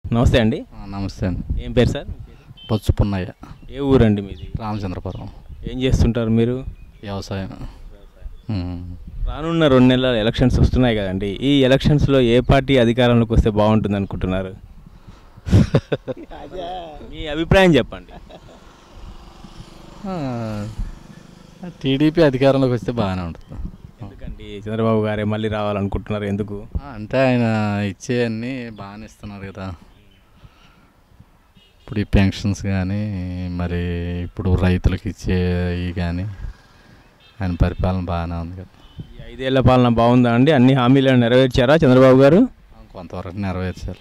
నమస్తే అండి ఆ, నమస్తే అండి ఏం పేరు సార్ బొత్సు పున్నయ్య ఏ ఊరండి మీది రామచంద్రపురం ఏం చేస్తుంటారు మీరు వ్యవసాయం ఉమ్. రానున్న రెండు నెలల ఎలక్షన్స్ వస్తున్నాయి కదండి ఈ ఎలక్షన్స్లో ఏ పార్టీ అధికారంలోకి వస్తే బాగుంటుంది అనుకుంటున్నారు మీ అభిప్రాయం చెప్పండి ఆ, టీడీపీ అధికారంలోకి వస్తే బాగానే ఉంటుంది ఎందుకండి చంద్రబాబు గారే మళ్ళీ రావాలనుకుంటున్నారు ఎందుకు ఆ, అంటే ఆయన ఇచ్చే అన్నీ బాగానే ఇస్తున్నారు కదా ఇప్పుడు ఈ పెన్షన్స్ కానీ మరి ఇప్పుడు రైతులకు ఇచ్చే ఇవి కానీ ఆయన పరిపాలన బాగానే ఉంది కదా ఈ ఐదేళ్ల పాలన బాగుందా అండి అన్ని హామీలను నెరవేర్చారా చంద్రబాబు గారు కొంతవరకు నెరవేర్చారు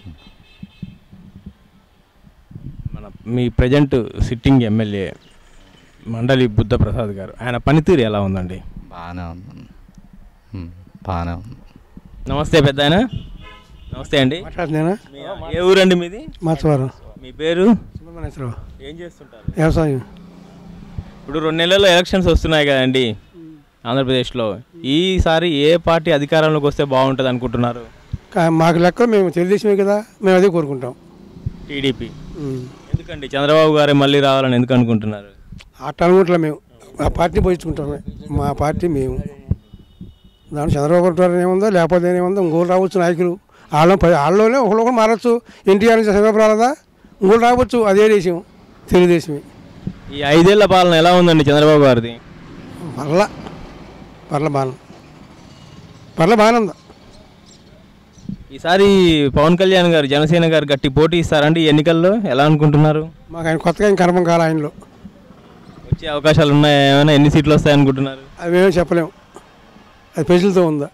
మన మీ ప్రజెంట్ సిట్టింగ్ ఎమ్మెల్యే మండలి బుద్ధప్రసాద్ గారు ఆయన పనితీరు ఎలా ఉందండి బాగానే ఉంది ఉమ్, బాగానే ఉంది నమస్తే పెద్ద నమస్తే అండి మాట్లాడుతున్నానా మీ- ఏ ఊరండి మీది మత్స్యవారం మీ పేరు సుబ్రహ్మణ్యేశ్వరరావు ఏం చేస్తుంటారు వ్యవసాయం ఇప్పుడు రెండు నెలల్లో ఎలక్షన్స్ వస్తున్నాయి కదండి ఆంధ్రప్రదేశ్లో ఈసారి ఏ పార్టీ అధికారంలోకి వస్తే బాగుంటుంది అనుకుంటున్నారు కా- మాకు లెక్క మేము తెలుగుదేశమే కదా మేము అదే కోరుకుంటాం టీడీపీ ఉమ్. ఎందుకండి చంద్రబాబు గారే మళ్ళీ రావాలని ఎందుకు అనుకుంటున్నారు అట్ట అనుకుంటలే మేము ఆ పార్టీ పోయించుకుంటామే మా పార్టీ మేము దాంట్లో చంద్రబాబు గారు ఏముందో లేకపోతే ఏముందో ఇంకోళ్ళు రావచ్చు నాయకులు వాళ్ళ వాళ్ళలోనే ఒకళ్ళు మారచ్చు ఎన్టీఆర్ నుంచి చంద్రబాబు రాలేదా ఇంకోళ్ళు రావచ్చు అదే దేశం తెలుగుదేశమే ఈ ఐదేళ్ల పాలన ఎలా ఉందండి చంద్రబాబు గారిది పర్ల పర్ల బాగా పర్ల బాగానే ఉందా ఈసారి పవన్ కళ్యాణ్ గారు జనసేన గారు గట్టి పోటీ ఇస్తారండి ఈ ఎన్నికల్లో ఎలా అనుకుంటున్నారు మాకు ఆయన కొత్తగా ఇంకా కర్మం కాలే ఆయనలో వచ్చే అవకాశాలు ఉన్నాయా ఏమైనా ఎన్ని సీట్లు వస్తాయనుకుంటున్నారు అది మేమే చెప్పలేము అది ప్రజలతో ఉందా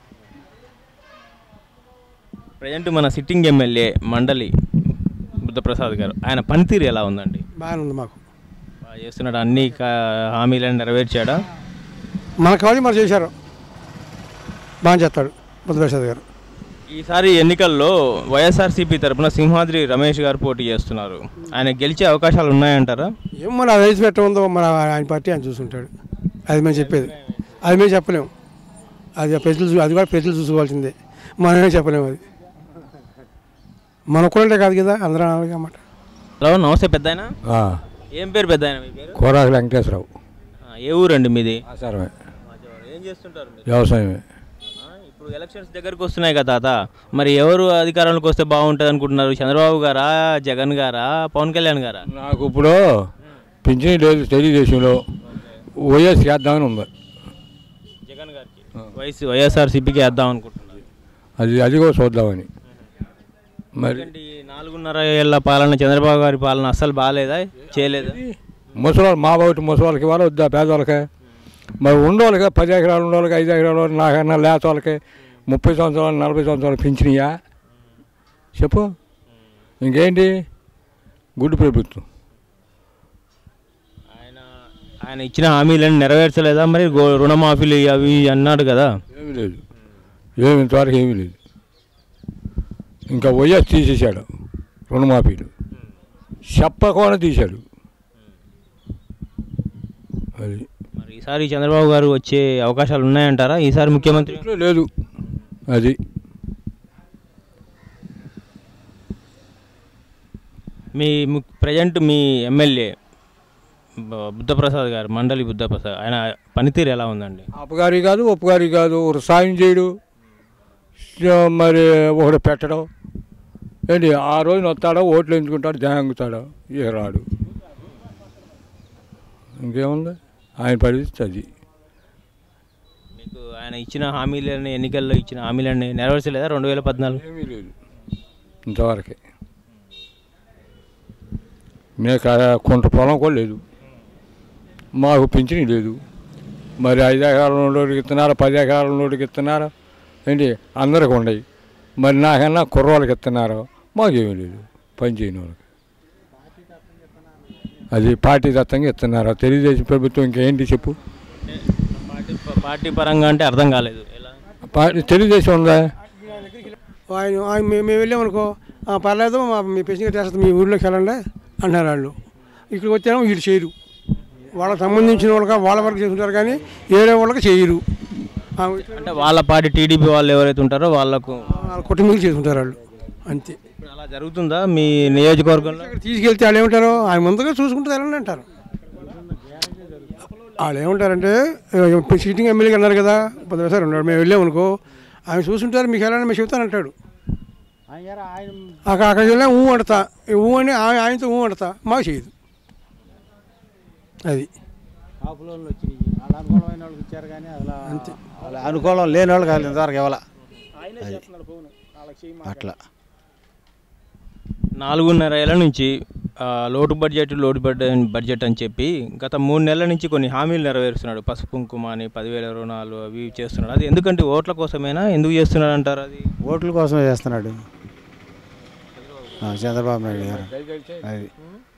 ప్రజెంట్ మన సిట్టింగ్ ఎమ్మెల్యే మండలి బుద్ధప్రసాద్ గారు ఆయన పనితీరు ఎలా ఉందండి బాగానే ఉంది మాకు బాగా చేస్తున్నాడు అన్ని కా- హామీలను నెరవేర్చాడా మనకు కావాలి మరి చేశారు బాగా చేస్తాడు బుద్ధప్రసాద్ గారు ఈసారి ఎన్నికల్లో వైఎస్ఆర్సీపీ తరపున సింహాద్రి రమేష్ గారు పోటీ చేస్తున్నారు ఆయన గెలిచే అవకాశాలు ఉన్నాయంటారా ఏం మన అది వేసి పెట్ట ఉందో మన ఆయన పార్టీ ఆయన చూసుంటాడు అది మేము చెప్పేది అది మేము చెప్పలేము అది ఆ ప్రజలు చూ- అది కూడా ప్రజలు చూసుకోవాల్సిందే మనమే చెప్పలేము అది మన ఒక్కడంటే కాదు కదా అందరూ అలాగే అన్నమాట హలో నమస్తే పెద్ద ఏం పేరు పెద్ద మీ పేరు కోరాకు వెంకటేశ్వరరావు ఆ, ఏ ఊరండి మీది ఆచారమే ఏం చేస్తుంటారు మీరు వ్యవసాయమే ఆ, ఇప్పుడు ఎలక్షన్స్ దగ్గరకు వస్తున్నాయి కదా తాత మరి ఎవరు అధికారంలోకి వస్తే బాగుంటుంది అనుకుంటున్నారు చంద్రబాబు గారా జగన్ గారా పవన్ కళ్యాణ్ గారా నాకు ఇప్పుడు పింఛన్ లేదు తెలుగుదేశంలో వైఎస్ చేద్దామని ఉంది జగన్ గారికి వైఎస్ వైఎస్ఆర్సీపీకి వేద్దాం అనుకుంటున్నారు అది అది కూడా చూద్దామని మరి ఎందుకంటే ఈ నాలుగున్నర ఏళ్ళ పాలన చంద్రబాబు గారి పాలన అస్సలు బాగాలేదా చేయలేదా ముసలి మా బాబు ముసలికి ఇవ్వాలి వద్దా పేదవాళ్ళకి మరి ఉండోళ్ళకి పది ఎకరాలు ఉండోళ్ళకి ఐదు ఎకరాలు నాకన్నా లేత వాళ్ళకి ముప్పై సంవత్సరాలు నలభై సంవత్సరాలు పింఛనియా చెప్పు ఇంకేంటి గుడ్డు ప్రభుత్వం ఆయన ఆయన ఇచ్చిన హామీలను నెరవేర్చలేదా మరి గో- రుణమాఫీలు అవి అన్నాడు కదా ఏమీ లేదు ఏమి ఇంతవరకు ఏమీ లేదు ఇంకా వైఎస్ తీసేశాడు రుణమాఫీలు చెప్పకుండా తీశాడు అది మరి ఈసారి చంద్రబాబు గారు వచ్చే అవకాశాలు ఉన్నాయంటారా ఈసారి ముఖ్యమంత్రి ఇంట్లో లేదు అది మీ ప్రజెంట్ మీ ఎమ్మెల్యే బ- బుద్ధప్రసాద్ గారు మండలి బుద్ధప్రసాద్ ఆయన పనితీరు ఎలా ఉందండి అపగారి కాదు ఉపకారి కాదు ఒక సాయం చేయడు స- మరి ఒకడు పెట్టడం ఏంటి ఆ రోజున వస్తాడో ఓట్లు ఎంచుకుంటాడు జాంగుతాడు ఇక రాడు ఇంకేముంది ఆయన పరిస్థితి అది మీకు ఆయన ఇచ్చిన హామీలని ఎన్నికల్లో ఇచ్చిన హామీలని నెరవేర్చలేదా రెండు వేల పద్నాలుగు ఏమీ లేదు ఇంతవరకే మీకు ఆ కొంత పొలం కూడా లేదు మాకు పింఛని లేదు మరి ఐదు ఎకరాల నోటికి ఇస్తున్నారు పది ఎకరాల నోటికి ఇస్తున్నారు ఏంటి అందరికి ఉన్నాయి మరి నాకన్నా కుర్రోళ్ళకి ఇస్తున్నారు మాకేమీ లేదు పని చేయని వాళ్ళకి అది పార్టీ దత్తంగా ఇస్తున్నారు తెలుగుదేశం ప్రభుత్వం ఇంకేంటి చెప్పు పార్టీ పార్టీ పరంగా అంటే అర్థం కాలేదు ఎలా పార్టీ తెలుగుదేశం ఉందా ఆయన ఆయన మేము మేము వెళ్ళామనుకో "ఆ, పర్లేదు మా మీ పెన్షన్ చేస్తాం మీ ఊళ్ళోకి వెళ్ళండి అంటున్నారు వాళ్ళు ఇక్కడికి వచ్చాము వీళ్ళు చేయరు వాళ్ళకి సంబంధించిన వాళ్ళకి వాళ్ళ వరకు చేసుకుంటారు కానీ వేరే వాళ్ళకి చేయరు ఆ, అంటే వాళ్ళ పార్టీ టీడీపీ వాళ్ళు ఎవరైతే ఉంటారో వాళ్ళకు వాళ్ళ కుటుంబీకులు చేసుకుంటారు వాళ్ళు అంతే ఇప్పుడు అలా బాగా జరుగుతుందా మీ నియోజకవర్గంలో ఇక్కడ తీసుకెళ్తే వాళ్ళు ఏమంటారు ఆయన ముందుగా చూసుకుంటే వెళ్ళండి అంటారు వాళ్ళు ఏమంటారంటే ఇప్పుడు సిట్టింగ్ ఎమ్మెల్యేగా అన్నారు కదా పది సార్ ఉన్నాడు మేము వెళ్ళాం అనుకో ఆయన చూసుంటారు మీకు వెళ్ళండి మేము చెబుతాను అంటాడు అక్కడ అక్కడికి వెళ్ళా ఊ అంటతా ఈ ఊ అని ఆయన ఆయనతో ఊ అంటతా మాకు చేయదు అది కాపులోళ్ళు వచ్చినాయి వాళ్ళ అనుకూలమైన వాళ్ళకి ఇచ్చారు కానీ అసలు వాళ్ళ అనుకూలం లేని వాళ్ళకి వాళ్ళు ఇంతవరకు ఇవ్వాల అట్లా నాలుగున్నర ఏళ్ళ నుంచి ఆ, లోటు బడ్జెట్ లోటు బడ్జెట్ బడ్జెట్ అని చెప్పి గత మూడు నెలల నుంచి కొన్ని హామీలు నెరవేరుస్తున్నాడు పసుపు కుంకుమ అని పదివేల రుణాలు అవి ఇవి చేస్తున్నాడు అది ఎందుకంటే ఓట్ల కోసమేనా ఎందుకు చేస్తున్నాడు అంటారు అది ఓట్ల కోసం చేస్తున్నాడు ఆ, చంద్రబాబు నాయుడు గారు అది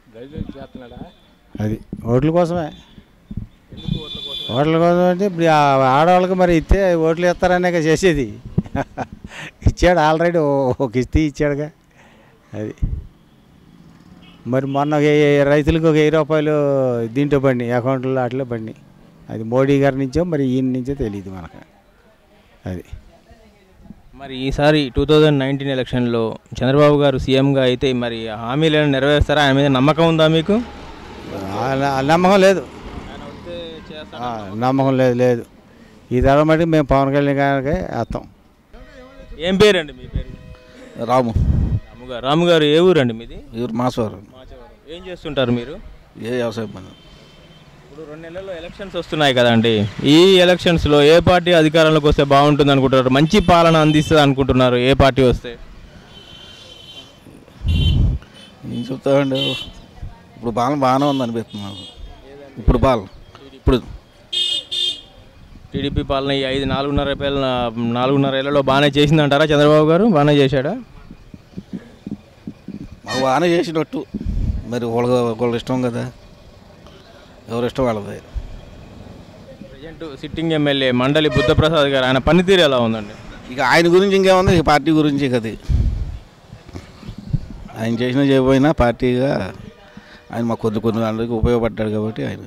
అది ఓట్ల కోసమే ఓట్ల కోసం అంటే ఇప్పుడు ఆ ఆడవాళ్ళకి మరి ఇస్తే ఓట్లు ఇస్తారనే కదా చేసేది ఇచ్చాడు ఆల్రెడీ ఒక ఇస్తే ఇచ్చాడుగా అది మరి మొన్న ఒక ఏ- రైతులకు ఒక వెయ్యి రూపాయలు దీంట్లో పడినాయి అకౌంట్లో అట్లా పడినాయి అది మోడీ గారి నుంచో మరి ఈయన నుంచో తెలియదు మనకు అది మరి ఈసారి టూ థౌజండ్ నైన్టీన్ ఎలక్షన్లో చంద్రబాబు గారు సీఎంగా అయితే మరి ఆ హామీలను నెరవేరుస్తారా ఆయన మీద నమ్మకం ఉందా మీకు ఆ న- ఆ నమ్మకం లేదు ఆ, నమ్మకం లేదు లేదు ఈ తరం మటుకు మేము పవన్ కళ్యాణ్ గారికి వేస్తాం ఏం పేరండి మీ పేరు రాము రాము గారు రాము గారు ఏ ఊరండి మీది ఇವರು మాసవారు ఏం చేస్తుంటారు మీరు ఏ వ్యవసాయం పని ఇప్పుడు రెండు నెలల్లో ఎలక్షన్స్ వస్తున్నాయి కదండి ఈ ఎలక్షన్స్లో ఏ పార్టీ అధికారంలోకి వస్తే బాగుంటుంది అనుకుంటున్నారు మంచి పాలన అందిస్తుంది అనుకుంటున్నారు ఏ పార్టీ వస్తే ఏం చెప్తామండి ఇప్పుడు బాగా బాగానే ఉంది అనిపిస్తుంది నాకు ఇప్పుడు బాగా ఇప్పుడు టీడీపీ పాలన ఈ ఐదు నాలుగున్నర ఏళ్ళ నాలుగున్నర ఏళ్లలో బాగానే చేసిందంటారా చంద్రబాబు గారు బాగానే చేశాడా మాకు బాగానే చేసినట్టు మరి వాళ్ళ వాళ్ళ ఇష్టం కదా ఎవరి ఇష్టం వాళ్ళది ప్రజెంట్ సిట్టింగ్ ఎమ్మెల్యే మండలి బుద్ధప్రసాద్ గారు ఆయన పనితీరు ఎలా ఉందండి ఇక ఆయన గురించి ఇంకేముంది ఈ పార్టీ గురించి కది ఆయన చేసిన చేయబోయినా పార్టీగా ఆయన మాకు కొద్ది కొన్ని వాళ్ళకి ఉపయోగపడ్డాడు కాబట్టి ఆయన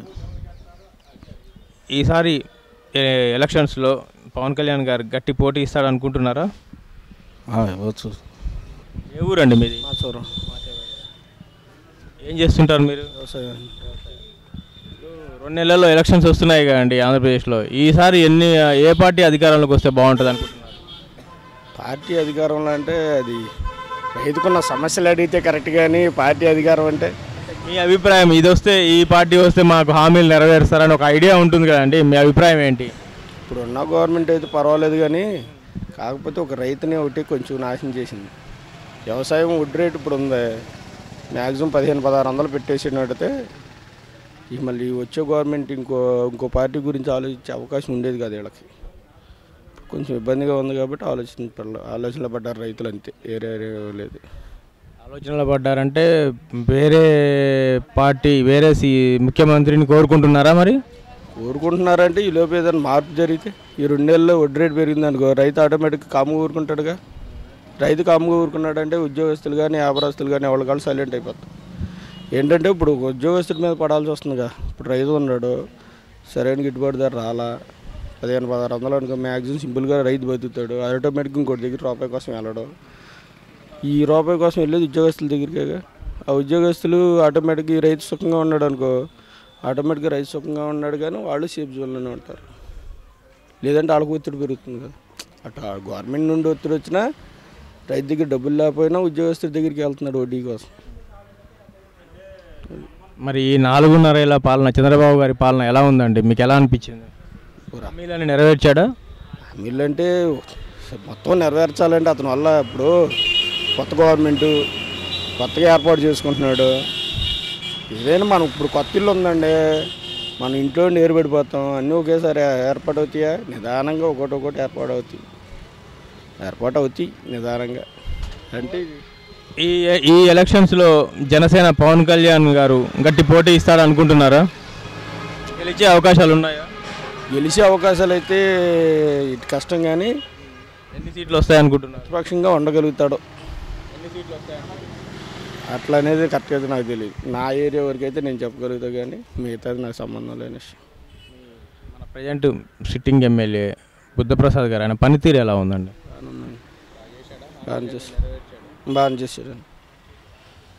ఈసారి ఏ- ఎలక్షన్స్లో పవన్ కళ్యాణ్ గారు గట్టి పోటీ ఇస్తాడు అనుకుంటున్నారా ఆ, వచ్చు ఏ ఊరండి మీది ఏం చేస్తుంటారు మీరు రెండు నెలల్లో ఎలక్షన్స్ వస్తున్నాయి కదండి ఆంధ్రప్రదేశ్లో ఈసారి ఎన్ని ఏ పార్టీ అధికారంలోకి వస్తే బాగుంటుంది అనుకుంటున్నారు పార్టీ అధికారంలో అంటే అది రైతుకున్న సమస్యలు అడిగితే కరెక్ట్ కానీ పార్టీ అధికారం అంటే మీ అభిప్రాయం ఇది వస్తే ఈ పార్టీ వస్తే మాకు హామీలు నెరవేరుస్తారని ఒక ఐడియా ఉంటుంది కదండి మీ అభిప్రాయం ఏంటి ఇప్పుడు ఉన్న గవర్నమెంట్ అయితే పర్వాలేదు కానీ కాకపోతే ఒక రైతుని ఒకటి కొంచెం నాశనం చేసింది వ్యవసాయం వుడ్ రేట్ ఇప్పుడు ఉంది మ్యాక్సిమం పదిహేను పదహారు వందలు పెట్టేసినట్టయితే ఈ మళ్ళీ వచ్చే గవర్నమెంట్ ఇంకో ఇంకో పార్టీ గురించి ఆలోచించే అవకాశం ఉండేది కాదు వీళ్ళకి కొంచెం ఇబ్బందిగా ఉంది కాబట్టి ఆలోచన ఆలోచనలో పడ్డారు రైతులు అంతే ఏరే లేదు ఆలోచనలో పడ్డారంటే వేరే పార్టీ వేరే సి ముఖ్యమంత్రిని కోరుకుంటున్నారా మరి ఊరుకుంటున్నారంటే ఈ లోపు ఏదైనా మార్పు జరిగితే ఈ రెండేళ్ళలో వడ్డీ రేటు పెరిగింది అనుకో రైతు ఆటోమేటిక్గా కాముగా ఊరుకుంటాడుగా రైతు కాముగా ఊరుకున్నాడంటే ఉద్యోగస్తులు కానీ వ్యాపారస్తులు కానీ ఎవరి కాళ్ళు సైలెంట్ అయిపోతారు ఏంటంటే ఇప్పుడు ఒక ఉద్యోగస్తుల మీద పడాల్సి వస్తుందిగా ఇప్పుడు రైతు ఉన్నాడు సరైన గిట్టుబాటు ధర రాలా పదిహేను పదహారు వందలు అనుకో మ్యాక్సిమం సింపుల్గా రైతు బతుకుతాడు ఆటోమేటిక్గా ఇంకోటి దగ్గర రూపాయి కోసం వెళ్ళడు ఈ రూపాయి కోసం వెళ్ళేది ఉద్యోగస్తుల దగ్గరికేగా ఆ ఉద్యోగస్తులు ఆటోమేటిక్గా ఈ రైతు సుఖంగా ఉన్నాడు అనుకో ఆటోమేటిక్గా రైతు సుఖంగా ఉన్నాడు కానీ వాళ్ళు సేఫ్ జోన్లోనే ఉంటారు లేదంటే వాళ్ళకు ఒత్తిడి పెరుగుతుంది కదా అట్లా గవర్నమెంట్ నుండి ఒత్తిడి వచ్చినా రైతు దగ్గర డబ్బులు లేకపోయినా ఉద్యోగస్తుడి దగ్గరికి వెళ్తున్నాడు వడ్డీ కోసం మరి ఈ నాలుగున్నర ఏళ్ళ పాలన చంద్రబాబు గారి పాలన ఎలా ఉందండి మీకు ఎలా అనిపించింది హామీలను నెరవేర్చాడా హామీలు అంటే మొత్తం నెరవేర్చాలంటే అతని వల్ల ఇప్పుడు కొత్త గవర్నమెంట్ కొత్తగా ఏర్పాటు చేసుకుంటున్నాడు ఏదైనా మనం ఇప్పుడు కొత్త ఇల్లు ఉందండి మన ఇంట్లో నీరు పడిపోతాం అన్నీ ఒకేసారి ఏర్పాటు అవుతాయా నిదానంగా ఒకటి ఒకటి ఏర్పాటు అవుతాయి ఏర్పాటు అవుతాయి నిదానంగా అంటే ఈ ఈ ఎలక్షన్స్లో జనసేన పవన్ కళ్యాణ్ గారు గట్టి పోటీ ఇస్తాడు అనుకుంటున్నారా గెలిచే అవకాశాలు ఉన్నాయా గెలిచే అవకాశాలు అయితే ఇటు కష్టం కానీ ఎన్ని సీట్లు వస్తాయి అనుకుంటున్నారు ప్రతిపక్షంగా ఉండగలుగుతాడు అట్లా అనేది కరెక్ట్ అయితే నాకు తెలియదు నా ఏరియా వరకు అయితే నేను చెప్పగలుగుతా కానీ మిగతాది నాకు సంబంధం లేని విషయం మన ప్రజెంట్ సిట్టింగ్ ఎమ్మెల్యే బుద్ధప్రసాద్ గారు ఆయన పనితీరు ఎలా ఉందండి బాగానే ఉందండి బాగానే చేశారు బాగానే చేశారు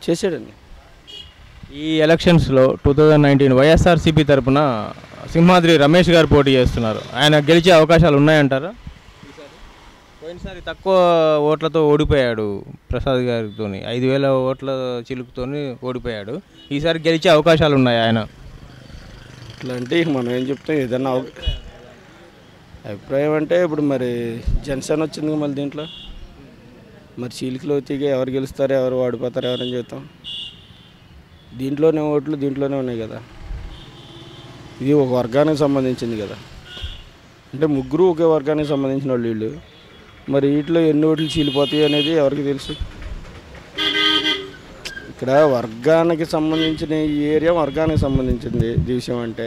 చేసాడండి ఈ ఎలక్షన్స్లో టూ థౌజండ్ నైన్టీన్ వైఎస్ఆర్సీపీ తరపున సింహాద్రి రమేష్ గారు పోటీ చేస్తున్నారు ఆయన గెలిచే అవకాశాలు ఉన్నాయంటారా పోయినసారి తక్కువ ఓట్లతో ఓడిపోయాడు ప్రసాద్ గారితో ఐదు వేల ఓట్ల చిలుకుతో ఓడిపోయాడు ఈసారి గెలిచే అవకాశాలు ఉన్నాయి ఆయన ఇట్లా అంటే ఇక మనం ఏం చెప్తాం ఏదన్నా అవ- అభిప్రాయం అంటే ఇప్పుడు మరి జనసేన వచ్చింది కదా మళ్ళీ దీంట్లో మరి చీలికలు అవుతాయి ఎవరు గెలుస్తారో ఎవరు ఓడిపోతారో ఎవరని చెప్తాం దీంట్లోనే ఓట్లు దీంట్లోనే ఉన్నాయి కదా ఇది ఒక వర్గానికి సంబంధించింది కదా అంటే ముగ్గురు ఒకే వర్గానికి సంబంధించిన వాళ్ళు వీళ్ళు మరి వీటిలో ఎన్ని ఓట్లు చీలిపోతాయి అనేది ఎవరికి తెలుసు ఇక్కడ వర్గానికి సంబంధించిన ఈ ఏరియా వర్గానికి సంబంధించింది ఈ విషయం అంటే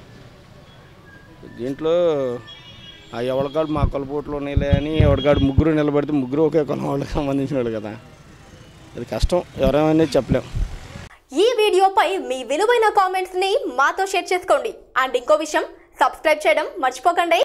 దీంట్లో ఆ ఎవరికాడు మా కొలపోట్లు ఉన్నాయిలే అని ఎవరికాడు ముగ్గురు నిలబడితే ముగ్గురు ఒకే కులం వాళ్ళకి సంబంధించిన వాళ్ళు కదా అది కష్టం ఎవరేమనేది చెప్పలేం ఈ వీడియోపై మీ విలువైన కామెంట్స్ ని మాతో షేర్ చేసుకోండి అండ్ ఇంకో విషయం సబ్స్క్రైబ్ చేయడం మర్చిపోకండి